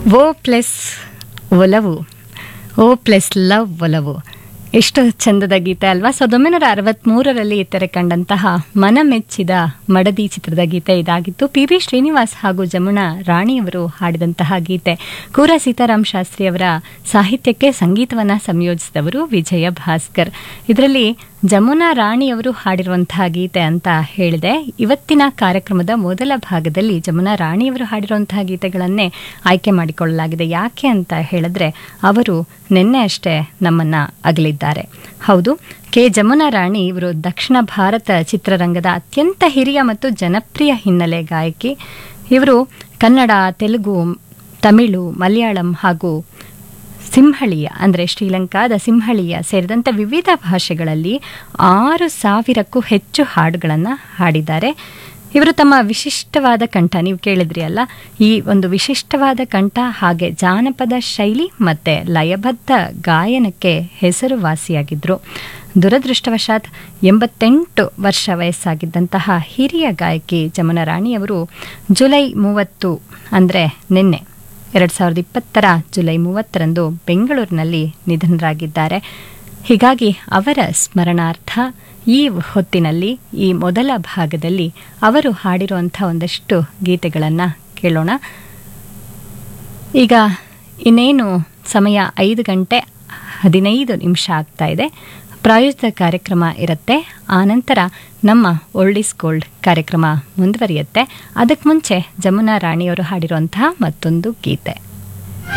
O plus ಒಲವು O plus love ಒಲವು ಎಷ್ಟು ಚಂದದ ಗೀತೆ ಅಲ್ವಾ ಸಾವಿರದ ಒಂಬೈನೂರ ಅರವತ್ತ್ಮೂರರಲ್ಲಿ ತೆರೆ ಕಂಡಂತಹ ಮನಮೆಚ್ಚಿದ ಮಡದಿ ಚಿತ್ರದ ಗೀತೆ ಇದಾಗಿತ್ತು ಪಿ ಬಿ ಶ್ರೀನಿವಾಸ್ ಹಾಗೂ ಜಮುನಾ ರಾಣಿಯವರು ಹಾಡಿದಂತಹ ಗೀತೆ ಕೂರ ಸೀತಾರಾಮ್ ಶಾಸ್ತ್ರಿ ಅವರ ಸಾಹಿತ್ಯಕ್ಕೆ ಸಂಗೀತವನ್ನು ಸಂಯೋಜಿಸಿದವರು ವಿಜಯ ಭಾಸ್ಕರ್ ಇದರಲ್ಲಿ ಜಮುನಾ ರಾಣಿಯವರು ಹಾಡಿರುವಂತಹ ಗೀತೆ ಅಂತ ಹೇಳಿದೆ ಇವತ್ತಿನ ಕಾರ್ಯಕ್ರಮದ ಮೊದಲ ಭಾಗದಲ್ಲಿ ಜಮುನಾ ರಾಣಿಯವರು ಹಾಡಿರುವಂತಹ ಗೀತೆಗಳನ್ನೇ ಆಯ್ಕೆ ಮಾಡಿಕೊಳ್ಳಲಾಗಿದೆ ಯಾಕೆ ಅಂತ ಹೇಳಿದ್ರೆ ಅವರು ನಿನ್ನೆ ಅಷ್ಟೇ ನಮ್ಮನ್ನ ಅಗಲಿದ್ದಾರೆ ಹೌದು ಕೆ ಜಮುನಾ ರಾಣಿ ಇವರು ದಕ್ಷಿಣ ಭಾರತ ಚಿತ್ರರಂಗದ ಅತ್ಯಂತ ಹಿರಿಯ ಮತ್ತು ಜನಪ್ರಿಯ ಹಿನ್ನೆಲೆ ಗಾಯಕಿ ಇವರು ಕನ್ನಡ ತೆಲುಗು ತಮಿಳು ಮಲಯಾಳಂ ಹಾಗೂ ಸಿಂಹಳೀಯ ಅಂದರೆ ಶ್ರೀಲಂಕಾದ ಸಿಂಹಳೀಯ ಸೇರಿದಂತೆ ವಿವಿಧ ಭಾಷೆಗಳಲ್ಲಿ ಆರು ಸಾವಿರಕ್ಕೂ ಹೆಚ್ಚು ಹಾಡುಗಳನ್ನು ಹಾಡಿದ್ದಾರೆ ಇವರು ತಮ್ಮ ವಿಶಿಷ್ಟವಾದ ಕಂಠ ನೀವು ಕೇಳಿದ್ರಿ ಅಲ್ಲ ಈ ಒಂದು ವಿಶಿಷ್ಟವಾದ ಕಂಠ ಹಾಗೆ ಜಾನಪದ ಶೈಲಿ ಮತ್ತು ಲಯಬದ್ಧ ಗಾಯನಕ್ಕೆ ಹೆಸರುವಾಸಿಯಾಗಿದ್ದರು ದುರದೃಷ್ಟವಶಾತ್ ಎಂಬತ್ತೆಂಟು ವರ್ಷ ವಯಸ್ಸಾಗಿದ್ದಂತಹ ಹಿರಿಯ ಗಾಯಕಿ ಜಮುನಾ ರಾಣಿಯವರು ಜುಲೈ ಮೂವತ್ತು ಅಂದರೆ ನಿನ್ನೆ ಎರಡು ಸಾವಿರದ ಇಪ್ಪತ್ತರ ಜುಲೈ ಮೂವತ್ತರಂದು ಬೆಂಗಳೂರಿನಲ್ಲಿ ನಿಧನರಾಗಿದ್ದಾರೆ ಹೀಗಾಗಿ ಅವರ ಸ್ಮರಣಾರ್ಥ ಈ ಹೊತ್ತಿನಲ್ಲಿ ಈ ಮೊದಲ ಭಾಗದಲ್ಲಿ ಅವರು ಹಾಡಿರುವಂಥ ಒಂದಷ್ಟು ಗೀತೆಗಳನ್ನು ಕೇಳೋಣ ಈಗ ಇನ್ನೇನು ಸಮಯ ಐದು ಗಂಟೆ ಹದಿನೈದು ನಿಮಿಷ ಆಗ್ತಾ ಇದೆ ಪ್ರಾಯೋಜಿತ ಕಾರ್ಯಕ್ರಮ ಇರುತ್ತೆ ಆನಂತರ ನಮ್ಮ ಓಲ್ಡ್ ಇಸ್ ಗೋಲ್ಡ್ ಕಾರ್ಯಕ್ರಮ ಮುಂದುವರಿಯುತ್ತೆ ಅದಕ್ಕೆ ಮುಂಚೆ ಜಮುನಾ ರಾಣಿಯವರು ಹಾಡಿರುವಂತಹ ಮತ್ತೊಂದು ಗೀತೆ